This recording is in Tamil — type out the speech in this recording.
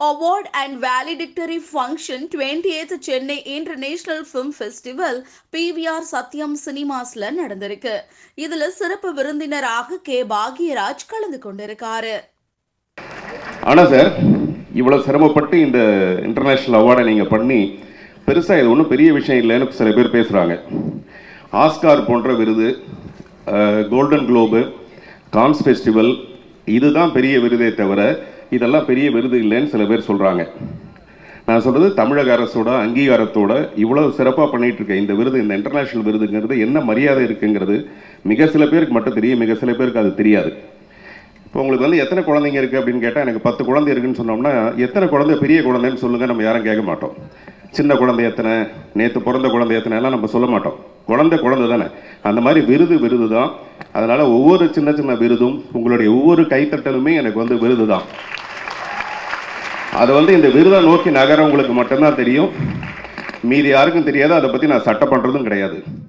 Award and valedictory function 28th Chennai international film festival PVR Sathyam சினிமாஸ்ல நடந்திருக்கு இதுல சிறப்பு விருந்தினராக கே பாக்யராஜ் கலந்து கொண்டிருக்காரு ஆனால் சார் இவ்வளோ சிரமப்பட்டு இந்த இன்டர்நேஷ்னல் அவார்டை நீங்கள் பண்ணி பெருசாக இது ஒன்றும் பெரிய விஷயம் இல்லைன்னு சில பேர் பேசுகிறாங்க ஆஸ்கார் போன்ற விருது கோல்டன் குளோபு கான்ஸ் ஃபெஸ்டிவல் இதுதான் பெரிய விருதே தவிர இதெல்லாம் பெரிய விருது இல்லைன்னு சில பேர் சொல்கிறாங்க நான் சொல்கிறது தமிழக அரசோட அங்கீகாரத்தோட இவ்வளோ சிறப்பாக பண்ணிட்டு இருக்க இந்த விருது இந்த இன்டர்நேஷ்னல் விருதுங்கிறது என்ன மரியாதை இருக்குங்கிறது மிக சில பேருக்கு மட்டும் தெரியும் மிக சில பேருக்கு அது தெரியாது இப்போ உங்களுக்கு வந்து எத்தனை குழந்தைங்க இருக்குது அப்படின்னு கேட்டால் எனக்கு பத்து குழந்தை இருக்குன்னு சொன்னோம்னா எத்தனை குழந்தை பெரிய குழந்தைன்னு சொல்லுங்கள் நம்ம யாரும் கேட்க மாட்டோம் சின்ன குழந்தை எத்தனை நேற்று பிறந்த குழந்தை எத்தனை எல்லாம் நம்ம சொல்ல மாட்டோம் குழந்தை குழந்தை தானே அந்த மாதிரி விருது விருது தான் அதனால் ஒவ்வொரு சின்ன சின்ன விருதும் உங்களுடைய ஒவ்வொரு கைத்தட்டலுமே எனக்கு வந்து விருது தான் அது வந்து இந்த விருதை நோக்கி நகர உங்களுக்கு மட்டும்தான் தெரியும் மீதி யாருக்கும் தெரியாது அதை பற்றி நான் சட்டை பண்ணுறதும் கிடையாது